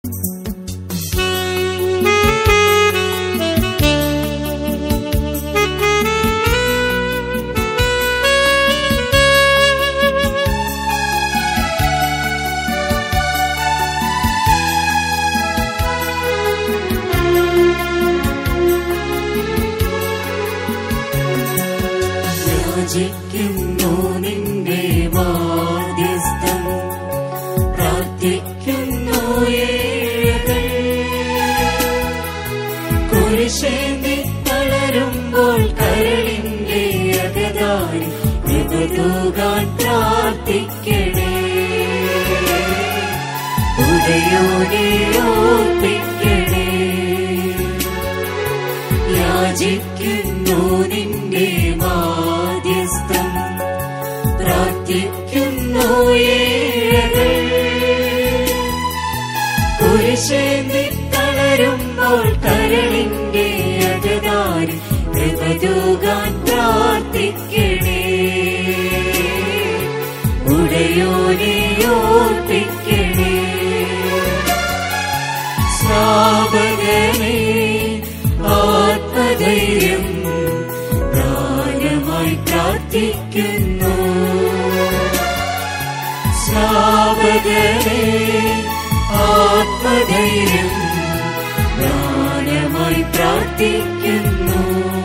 യാചിക്കുന്നു നിന്റെ മാധ്യസ്ഥം പ്രാർത്ഥിക്കുന്നു ഏഴകൾ കുരിശേന്തി തളരുമ്പോൾ കരളിന്റെ അകതായി വിപതൂകാൻ പ്രാർത്ഥിക്കണേ ഉടയോടെ ഓർപ്പിക്കണേ യാചിക്കുന്നു നിന്റെ മാധ്യസ്ഥം പ്രാർത്ഥിക്കുന്നു ഏഴകൾ കുരിശേന്തി തളരുമ്പോൾ കരളിന്റെ അകതാരി കൃപതൂകാൻ പ്രാർത്ഥിക്കണേ ഉടയോനെ ഓർപ്പിക്കണേ സ്നാപകനെ ആത്മധൈര്യം ദാനമായി പ്രാർത്ഥിക്കുന്നു സ്നാപകനെ ആത്മധൈര്യം ദാനമായി പ്രാർത്ഥിക്കുന്നു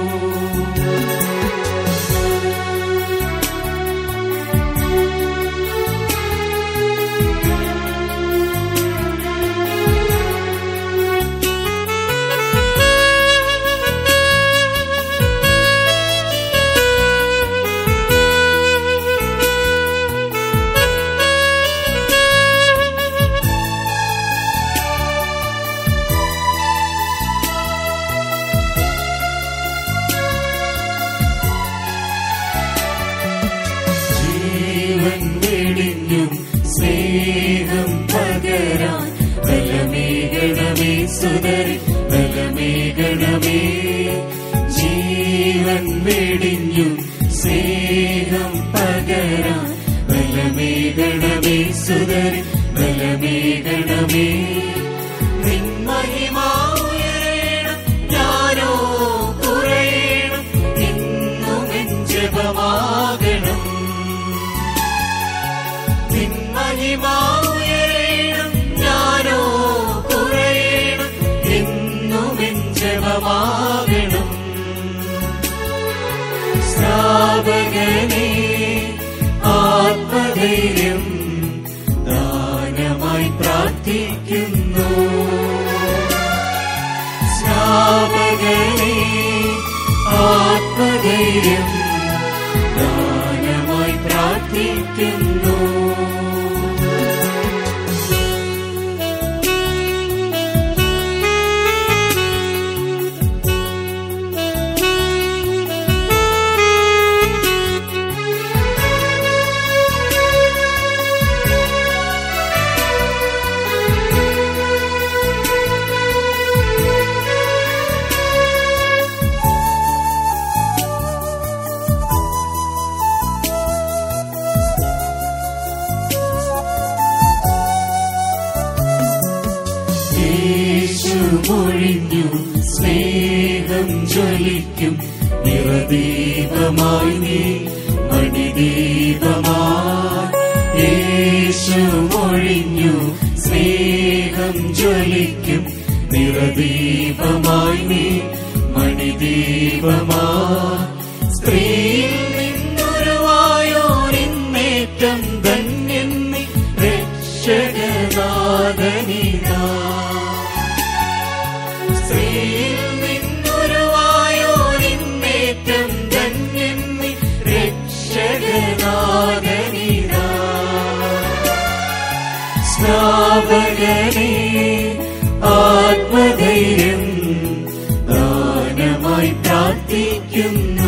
ജീവൻ വെടിഞ്ഞും സ്നേഹം പകരാൻ ബലമേകണമേ സുതരി ബലമേകണമേ ജീവൻ വെടിഞ്ഞും സ്നേഹം പകരാൻ ബലമേകണമേ സുതരി ബലമേകണമേ നിന്മഹിമാവുയരണം ഞാനോ കുറയണം ഇന്നും എൻ ജപമാകണം നിന്മഹിമാവുയരണം ഞാനോ കുറയണം എന്നും എൻ ജപമാകണം ശ്രാവകനെ ആത്മധൈര്യം ദാനമായി പ്രാർത്ഥിക്കുന്നു ശ്രാവകനെ ആത്മധൈര്യം ദാനമായി പ്രാർത്ഥിക്കുന്നു യേശു മൊഴിഞ്ഞു സ്നേഹം ജ്വലിക്കും നിറദീപമായി നീ മണിദീപമായി യേശു മൊഴിഞ്ഞു സ്നേഹം ജ്വലിക്കും നിറദീപമായി നീ മണിദീപമായി സ്ത്രീയിൽ നിന്നൊരുവായോരിന്നേറ്റം ധന്യൻ നീ രക്ഷകനാഥനിതാ സ്ത്രീയിൽ നിന്നൊരുവായോരിന്നേറ്റം ധന്യൻ നീ രക്ഷകനാഥനിതാ സ്നാപകനെ ആത്മധൈര്യം ദാനമായി പ്രാർത്ഥിക്കുന്നു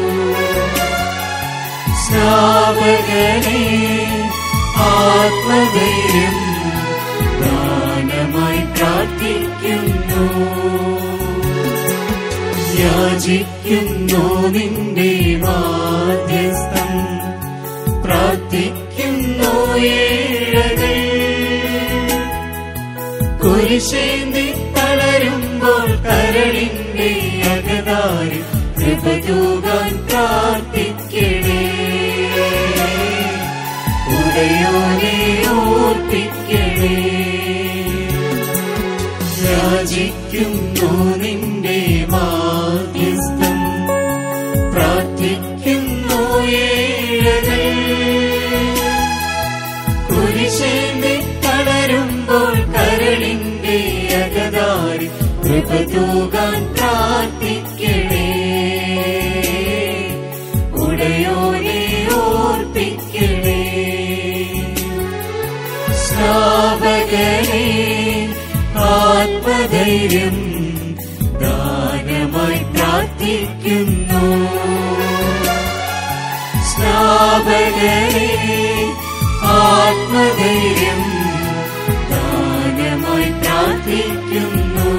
സ്നാപകനെ ആത്മധൈര്യം ദാനമായി പ്രാർത്ഥിക്കുന്നു യാചിക്കുന്നു നിന്റെ മാധ്യസ്ഥം പ്രാർത്ഥിക്കുന്നു ഏഴകൾ കുരിശേന്തി തളരുമ്പോൾ കരളിന്റെ അകതാരിൽ കൃപ തൂകാൻ പ്രാർത്ഥിക്കണേ ഉടയോനെ ഓർപ്പിക്കണേ യാചിക്കുന്നു നിന്റെ മാധ്യസ്ഥം പ്രാർത്ഥിക്കുന്നു ഏഴകൾ കുരിശേന്തി തളരുമ്പോൾ കരളിന്റെ അകതാരി കൃപ തൂകാൻ പ്രാർത്ഥിക്കണേ ഉടയോനെ ഓർപ്പിക്കണേ ശ്രാവകനെ ആത്മധൈര്യം ദാനമായി പ്രാർത്ഥിക്കുന്നു ശ്രാവകനെ ആത്മധൈര്യം ദാനമായി പ്രാർത്ഥിക്കുന്നു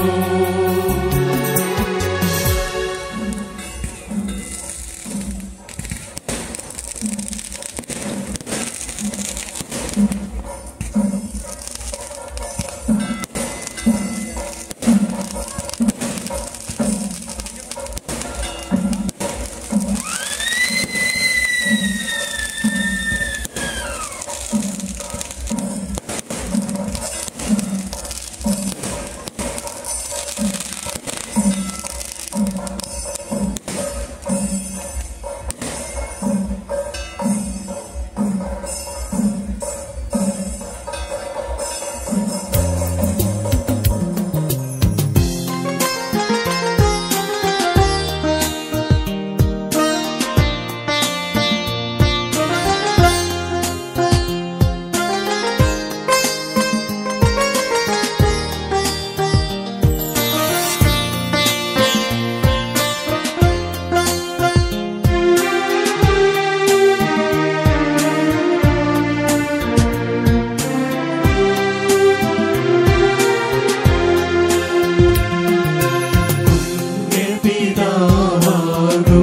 പിതാവാകും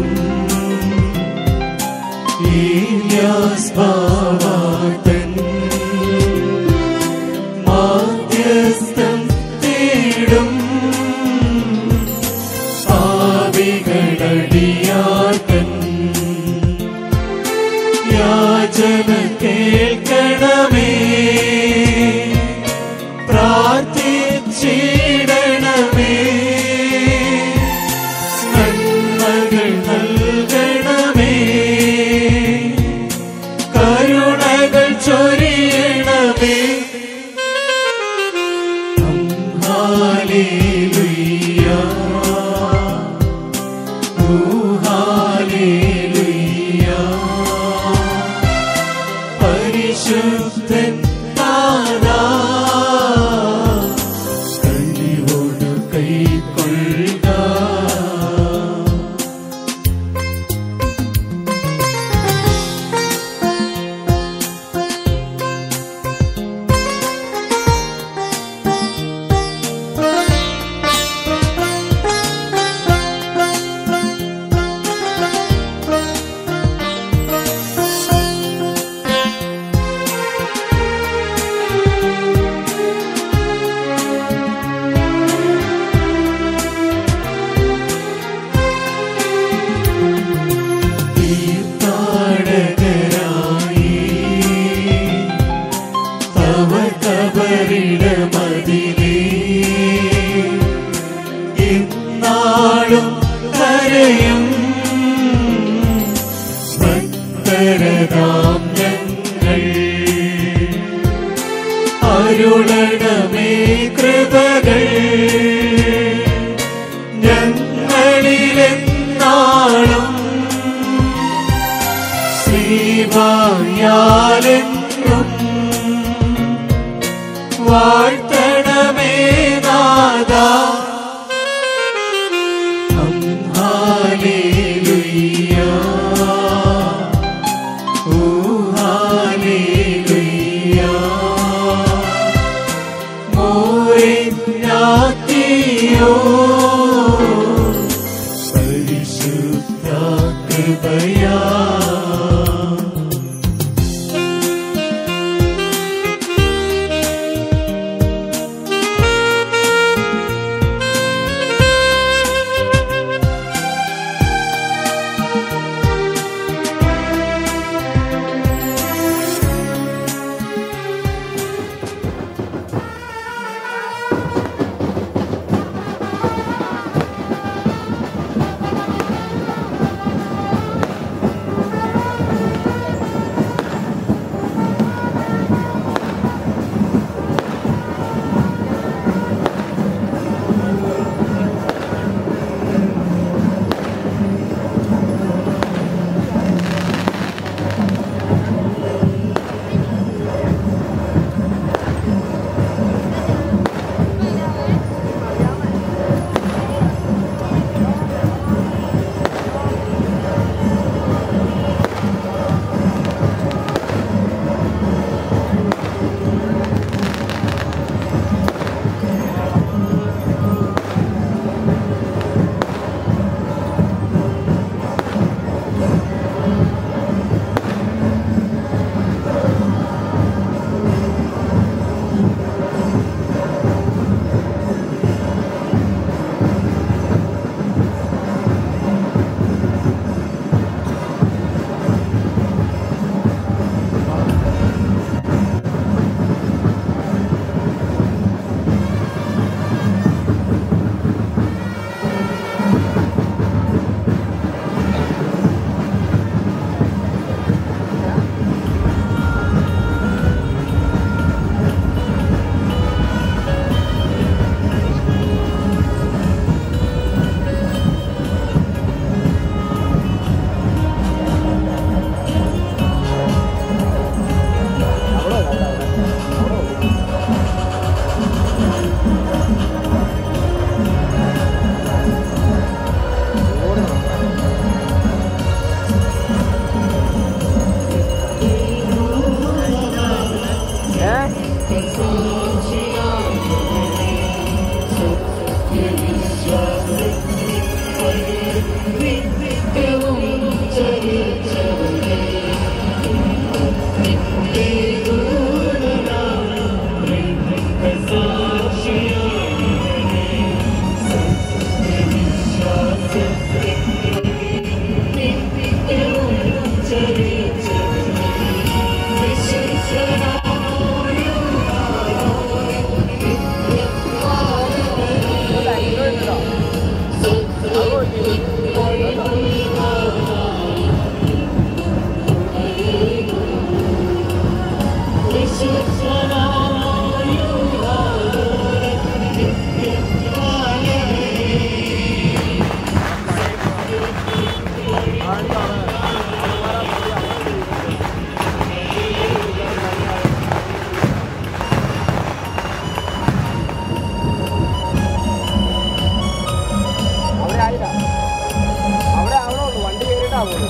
ഏലിയാസ് ബാവാതൻ മാധ്യസ്ഥം തേടും പാവികളടിയാതൻ യാചന കേൾക്കണമേ പ്രാർത്ഥിച്ചിടണമേ നന്മകൾ നൽകണമേ കരുണകൾ ചൊരിയണമേ ഹാലേലുയ്യ ഓ ഹാലേലുയ്യ പരിശുദ്ധൻ നാഥാ കണ്ണിയോട് കൈക്കൊള്ളുക തീർത്ഥാടകരായി തവ കബറിടമതിലേ ഇന്നാളും കരയും ഭക്തരതാം ഞങ്ങൾ അരുളണമേ കൃപകൾ ഞങ്ങളിലെന്നാളും ശ്രീവായാലെന്നും വാഴ്ത്തണമേ നാദ ഹാലേലുയ്യ ഓ ഹാലേലുയ്യ മോറിനാക്കിയോ പരിശുദ്ധ കൃപയാ അവിടെ ആയില്ല അവിടെ അവിടെ ഉള്ളു വണ്ടി കയറിയിട്ടാ പോകുന്നത്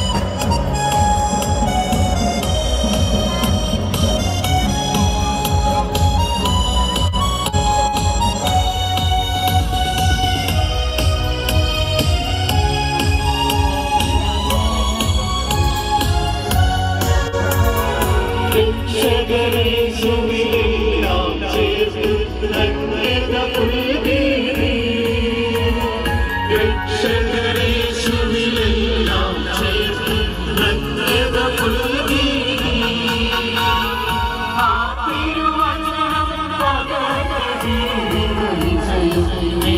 രക്ഷകരേശുവിലെല്ലാം ചേർത്ത് നന്മത പുൽകീറി. രക്ഷകരേശുവിലെല്ലാം ചേർത്ത് നന്മത പുൽകീറി. ആ തിരുവചനം പകർന്ന ജീവിതം